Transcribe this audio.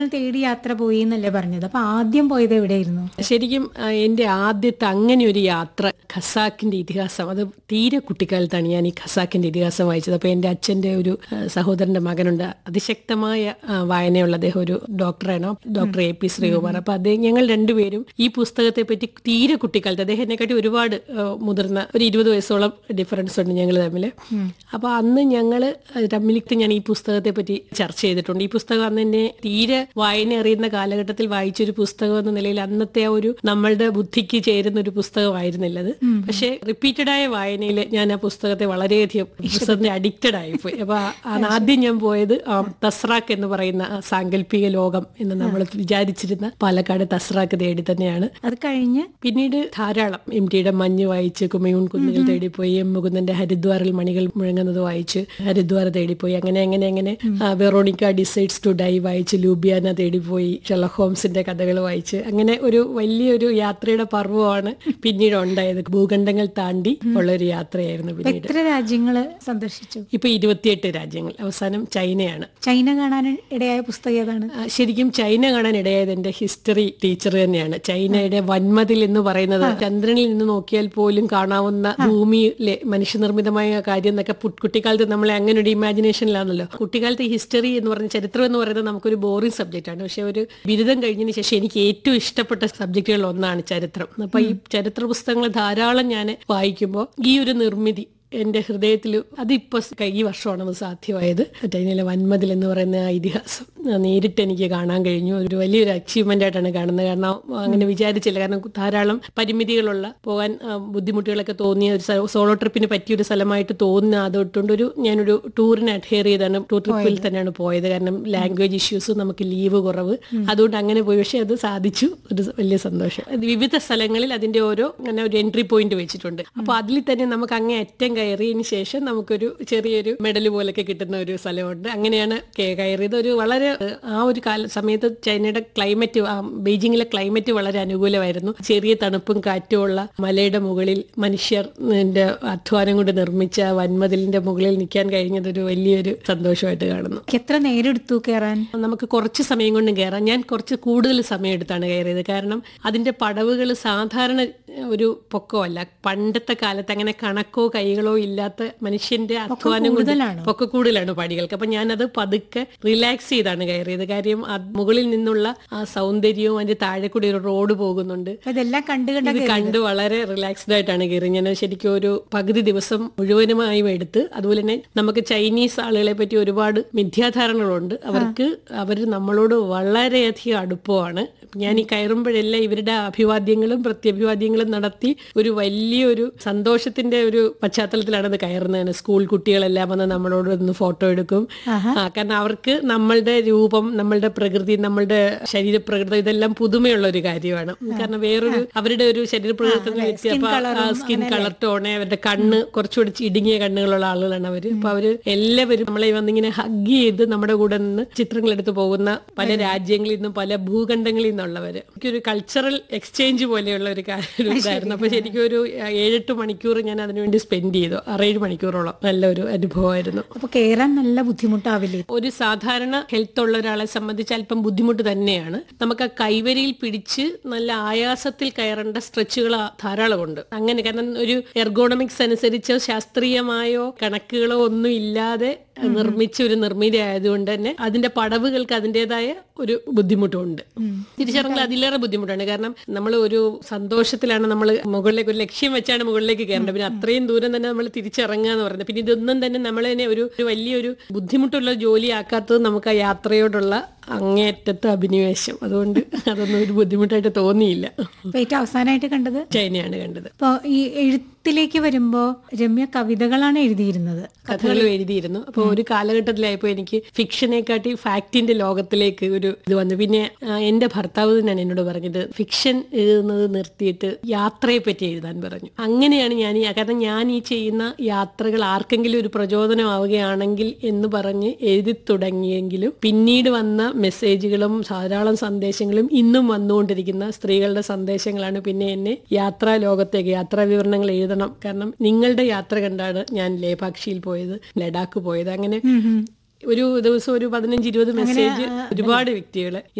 തേടി യാത്ര പോയി എന്നല്ലേ പറഞ്ഞത് അപ്പൊ ആദ്യം പോയത് എവിടെയായിരുന്നു ശരിക്കും ആ, എൻ്റെ ആദ്യത്തെ അങ്ങനെ ഒരു യാത്ര ഖസാക്കിന്റെ ഇതിഹാസം അത് തീരെ കുട്ടിക്കാലത്താണ് ഞാൻ ഈ ഖസാക്കിന്റെ ഇതിഹാസം വായിച്ചത് അപ്പോൾ എൻ്റെ അച്ഛൻ്റെ ഒരു ആ, സഹോദരന്റെ മകനുണ്ട് അതിശക്തമായ ആ, വായനയുള്ള അദ്ദേഹം ഒരു ഡോക്ടറാണ് ഡോക്ടർ എ പി ശ്രീകുമാർ അപ്പോൾ അദ്ദേഹം ഞങ്ങൾ രണ്ടുപേരും ഈ പുസ്തകത്തെ പറ്റി തീരെ കുട്ടിക്കാലത്ത് അദ്ദേഹം എന്നെക്കാട്ടി ഒരുപാട് ആ, മുതിർന്ന ഒരു ഇരുപത് വയസ്സോളം ഡിഫറൻസ് ഉണ്ട് ഞങ്ങൾ തമ്മിൽ അപ്പോൾ അന്ന് ഞങ്ങൾ തമ്മിലിട്ട് ഞാൻ ഈ പുസ്തകത്തെ പറ്റി ചർച്ച ചെയ്തിട്ടുണ്ട് ഈ പുസ്തകം അന്ന് എന്നെ തീരെ വായന അറിയുന്ന കാലഘട്ടത്തിൽ വായിച്ചൊരു പുസ്തകം എന്ന നിലയിൽ അന്നത്തെ ആ ഒരു നമ്മളുടെ ബുദ്ധിക്ക് ചേരുന്ന ഒരു പുസ്തകമായിരുന്നില്ല അത് പക്ഷേ റിപ്പീറ്റഡ് ആയ വായനയിൽ ഞാൻ ആ പുസ്തകത്തെ വളരെയധികം പുസ്തകത്തിന് അഡിക്റ്റഡ് ആയിപ്പോയി അപ്പൊ ആ- ആണ് ആദ്യം ഞാൻ പോയത് ആ തസ്രാക്ക് എന്ന് പറയുന്ന ആ സാങ്കല്പിക ലോകം എന്ന് നമ്മൾ വിചാരിച്ചിരുന്ന പാലക്കാട് തസ്രാക്ക് തേടി തന്നെയാണ് അത് കഴിഞ്ഞ് പിന്നീട് ധാരാളം എം ടിയുടെ മഞ്ഞ് വായിച്ച് കുമയൂൺ കുന്നുകൾ തേടിപ്പോയി എം മുകുന്ദന്റെ ഹരിദ്വാറിൽ മണികൾ മുഴങ്ങുന്നത് വായിച്ച് ഹരിദ്വാർ തേടിപ്പോയി അങ്ങനെ അങ്ങനെ അങ്ങനെ ആ, വെറോണിക്ക ഡിസൈഡ്സ് ടു ഡൈ വായിച്ച് ലൂബിയാന തേടിപ്പോയി ഷെർലക് ഹോംസിന്റെ കഥകൾ വായിച്ച് അങ്ങനെ ഒരു വലിയൊരു യാത്രയുടെ പർവ്വമാണ് പിന്നീട് ഉണ്ടായത് ഭൂഖണ്ഡങ്ങൾ താണ്ടി ഉള്ള ഒരു യാത്രയായിരുന്നു പിന്നീട് എത്ര രാജ്യങ്ങള് സന്ദർശിച്ചു ഇപ്പൊ ഇരുപത്തിയെട്ട് രാജ്യങ്ങൾ അവസാനം ചൈനയാണ് ചൈന കാണാൻ ഇടയായ പുസ്തകം ഏതാണ് ആ, ശരിക്കും ചൈന കാണാൻ ഇടയായത് എന്റെ ഹിസ്റ്ററി ടീച്ചർ തന്നെയാണ് ചൈനയുടെ വൻമതിൽ എന്ന് പറയുന്നത് ചന്ദ്രനിൽ നിന്ന് നോക്കിയാൽ പോലും കാണാവുന്ന ഭൂമിയിലെ മനുഷ്യനിർമ്മിതമായ കാര്യം എന്നൊക്കെ പു- കുട്ടിക്കാലത്ത് നമ്മളെ അങ്ങനെ ഒരു ഇമാജിനേഷനിലാണല്ലോ കുട്ടിക്കാലത്ത് ഹിസ്റ്ററി എന്ന് പറഞ്ഞ ചരിത്രം എന്ന് പറയുന്നത് നമുക്കൊരു ബോറിംഗ് സബ്ജക്റ്റ് ആണ് പക്ഷെ ഒരു ബിരുദം കഴിഞ്ഞതിന് ശേഷം എനിക്ക് ഏറ്റവും ഇഷ്ടപ്പെട്ട സബ്ജക്റ്റുകളിൽ ഒന്നാണ് ചരിത്രം അപ്പൊ ഈ ചരിത്ര പുസ്തകങ്ങൾ ധാരാളം ഞാൻ വായിക്കുമ്പോൾ ഈ ഒരു നിർമ്മിതി എൻ്റെ ഹൃദയത്തിൽ അതിപ്പോൾ ഈ വർഷമാണ് അത് സാധ്യമായത് ചൈനയിലെ വൻമതിൽ എന്ന് പറയുന്ന ആ ഇതിഹാസം ആ നേരിട്ട് എനിക്ക് കാണാൻ കഴിഞ്ഞു ഒരു വലിയൊരു അച്ചീവ്മെൻ്റ് ആയിട്ടാണ് കാണുന്നത് കാരണം അങ്ങനെ വിചാരിച്ചില്ല കാരണം ധാരാളം പരിമിതികളുള്ള പോകാൻ ആ, ബുദ്ധിമുട്ടുകളൊക്കെ തോന്നിയ ഒരു സ്ഥലം- സോളോ ട്രിപ്പിന് പറ്റിയൊരു സ്ഥലമായിട്ട് തോന്നുന്ന അതൊട്ടുകൊണ്ട് ഒരു ഞാനൊരു ടൂറിന് അഡ്ഹെയർ ചെയ്താണ് ടൂർ ട്രിപ്പിൽ തന്നെയാണ് പോയത് കാരണം ലാംഗ്വേജ് ഇഷ്യൂസ് നമുക്ക് ലീവ് കുറവ് അതുകൊണ്ട് അങ്ങനെ പോയി പക്ഷേ അത് സാധിച്ചു ഒരു വലിയ സന്തോഷം അത് വിവിധ സ്ഥലങ്ങളിൽ അതിന്റെ ഓരോ അങ്ങനെ ഒരു എൻട്രി പോയിന്റ് വെച്ചിട്ടുണ്ട് അപ്പോൾ അതിൽ തന്നെ നമുക്ക് അങ്ങേ അറ്റം കയറിയതിന് ശേഷം നമുക്കൊരു ചെറിയൊരു മെഡൽ പോലൊക്കെ കിട്ടുന്ന ഒരു സ്ഥലമുണ്ട് അങ്ങനെയാണ് കേ- കയറിയത് ഒരു വളരെ ഏഹ്, ആ ഒരു കാല സമയത്ത് ചൈനയുടെ ക്ലൈമറ്റ് ബീജിങ്ങിലെ ക്ലൈമറ്റ് വളരെ അനുകൂലമായിരുന്നു ചെറിയ തണുപ്പും കാറ്റും ഉള്ള മലയുടെ മുകളിൽ മനുഷ്യർ ന്റെ അധ്വാനം കൊണ്ട് നിർമ്മിച്ച വൻമതിലിന്റെ മുകളിൽ നിൽക്കാൻ കഴിഞ്ഞത് ഒരു വലിയൊരു സന്തോഷമായിട്ട് കാണുന്നു എത്ര നേരെടുത്തു കയറാൻ നമുക്ക് കുറച്ച് സമയം കൊണ്ട് കയറാം ഞാൻ കുറച്ച് കൂടുതൽ സമയം എടുത്താണ് കയറിയത് കാരണം അതിന്റെ പടവുകൾ സാധാരണ ഒരു പൊക്കമല്ല പണ്ടത്തെ കാലത്ത് അങ്ങനെ കണക്കോ കൈകളോ ഇല്ലാത്ത മനുഷ്യന്റെ അധ്വാനം കൊണ്ട് കൂടുതലാണോ? പൊക്ക കൂടുതലാണ് പടികൾക്ക് അപ്പൊ ഞാനത് പതുക്കെ റിലാക്സ് ചെയ്താണ് കയറിയത് കാര്യം അത് മുകളിൽ നിന്നുള്ള ആ സൗന്ദര്യവും അതിന്റെ താഴെ കൂടി ഒരു റോഡ് പോകുന്നുണ്ട് അപ്പൊ ഇതെല്ലാം കണ്ടു കണ്ട ഇത് കണ്ട് വളരെ റിലാക്സ്ഡ് ആയിട്ടാണ് കയറി ഞാൻ ശരിക്കും ഒരു പകുതി ദിവസം മുഴുവനുമായും എടുത്ത് അതുപോലെ തന്നെ നമുക്ക് ചൈനീസ് ആളുകളെ പറ്റി ഒരുപാട് മിഥ്യാധാരണകളുണ്ട് അവർക്ക് അവർ നമ്മളോട് വളരെയധികം അടുപ്പമാണ് ഞാൻ ഈ കയറുമ്പോഴെല്ലാം ഇവരുടെ അഭിവാദ്യങ്ങളും പ്രത്യഭിവാദ്യങ്ങളും നടത്തി ഒരു വലിയൊരു സന്തോഷത്തിന്റെ ഒരു പശ്ചാത്തലത്തിലാണ് ഇത് കയറുന്നത് സ്കൂൾ കുട്ടികളെല്ലാം വന്ന് നമ്മളോട് ഒന്ന് ഫോട്ടോ എടുക്കും ആ, കാരണം അവർക്ക് നമ്മളുടെ രൂപം നമ്മളുടെ പ്രകൃതി നമ്മളുടെ ശരീരപ്രകൃതം ഇതെല്ലാം പുതുമയുള്ള ഒരു കാര്യമാണ് കാരണം വേറൊരു അവരുടെ ഒരു ശരീരപ്രകൃതത്തിന് വ്യത്യാസം സ്കിൻ കളർ ടോണ് അവരുടെ കണ്ണ് കുറച്ചുകൂടി ഇടുങ്ങിയ കണ്ണുകളുള്ള ആളുകളാണ് അവര് അപ്പൊ അവര് എല്ലാവരും നമ്മളെ വന്നിങ്ങനെ ഹഗ് ചെയ്ത് നമ്മുടെ കൂടെ നിന്ന് ചിത്രങ്ങൾ എടുത്ത് പോകുന്ന പല രാജ്യങ്ങളിൽ നിന്നും പല ഭൂഖണ്ഡങ്ങളിൽ നിന്നുള്ളവര് എനിക്കൊരു കൾച്ചറൽ എക്സ്ചേഞ്ച് പോലെയുള്ള ഒരു കാ- ഒരു ഇതായിരുന്നു അപ്പൊ ശരിക്കും ഒരു ഏഴെട്ട് മണിക്കൂർ ഞാൻ അതിനുവേണ്ടി സ്പെൻഡ് ചെയ്തു ആറേഴ് മണിക്കൂറോളം നല്ലൊരു അനുഭവമായിരുന്നു അപ്പൊ കയറാൻ നല്ല ബുദ്ധിമുട്ടാവില്ലേ ഒരു സാധാരണ ഹെൽത്ത് ഉള്ള ഒരാളെ സംബന്ധിച്ച് അല്പം ബുദ്ധിമുട്ട് തന്നെയാണ് നമുക്ക് ആ കൈവരിയിൽ പിടിച്ച് നല്ല ആയാസത്തിൽ കയറേണ്ട സ്ട്രെച്ചുകൾ ധാരാളമുണ്ട് അങ്ങനെ കാരണം ഒരു എർഗോണമിക്സ് അനുസരിച്ച് ശാസ്ത്രീയമായോ കണക്കുകളോ ഒന്നും ഇല്ലാതെ നിർമ്മിച്ച ഒരു നിർമ്മിതി ആയതുകൊണ്ട് തന്നെ അതിന്റെ പടവുകൾക്ക് അതിൻ്റെതായ ഒരു ബുദ്ധിമുട്ടുണ്ട് തിരിച്ചറിഞ്ഞാൽ അതിലേറെ ബുദ്ധിമുട്ടാണ് കാരണം നമ്മൾ ഒരു സന്തോഷത്തിലാണ് നമ്മൾ മുകളിലേക്ക് ഒരു ലക്ഷ്യം വെച്ചാണ് മുകളിലേക്ക് കയറേണ്ടത് പിന്നെ അത്രയും ദൂരം തന്നെ നമ്മൾ തിരിച്ചിറങ്ങുക എന്ന് പറയുന്നത് പിന്നെ ഇതൊന്നും തന്നെ നമ്മൾ തന്നെ ഒരു ഒരു വലിയൊരു ബുദ്ധിമുട്ടുള്ള ജോലി ആക്കാത്തത് നമുക്ക് ആ യാത്രയോടുള്ള അങ്ങേയറ്റത്തെ അഭിനിവേശം അതുകൊണ്ട് അതൊന്നും ഒരു ബുദ്ധിമുട്ടായിട്ട് തോന്നിയില്ല അപ്പൊ ഏറ്റവും അവസാനമായിട്ട് കണ്ടത് ചൈനയാണ് കണ്ടത് അപ്പൊ ഈ എഴുത്തിലേക്ക് വരുമ്പോ രമ്യ കവിതകളാണ് എഴുതിയിരുന്നത് കഥകൾ എഴുതിയിരുന്നു അപ്പോൾ ഒരു കാലഘട്ടത്തിലായപ്പോൾ എനിക്ക് ഫിക്ഷനെക്കാട്ടി ഫാക്ടിന്റെ ലോകത്തിലേക്ക് ഒരു ഇത് വന്നു പിന്നെ ആ, എന്റെ ഭർത്താവ് തന്നെയാണ് എന്നോട് പറഞ്ഞത് ഫിക്ഷൻ എഴുതുന്നത് നിർത്തിയിട്ട് യാത്രയെ പറ്റി എഴുതാൻ പറഞ്ഞു അങ്ങനെയാണ് ഞാൻ ഈ കാരണം ഞാൻ ഈ ചെയ്യുന്ന യാത്രകൾ ആർക്കെങ്കിലും ഒരു പ്രചോദനമാവുകയാണെങ്കിൽ എന്ന് പറഞ്ഞ് എഴുതി തുടങ്ങിയെങ്കിലും പിന്നീട് വന്ന മെസ്സേജുകളും ധാരാളം സന്ദേശങ്ങളും ഇന്നും വന്നുകൊണ്ടിരിക്കുന്ന സ്ത്രീകളുടെ സന്ദേശങ്ങളാണ് പിന്നെ എന്നെ യാത്രാ ലോകത്തേക്ക് യാത്രാ വിവരണങ്ങൾ എഴുതണം കാരണം നിങ്ങളുടെ യാത്ര കണ്ടാണ് ഞാൻ ലേപാക്ഷിയിൽ പോയത് ലഡാക്ക് പോയത് അങ്ങനെ ഒരു ദിവസം ഒരു പതിനഞ്ച് ഇരുപത് മെസ്സേജ് ഒരുപാട് വ്യക്തികൾ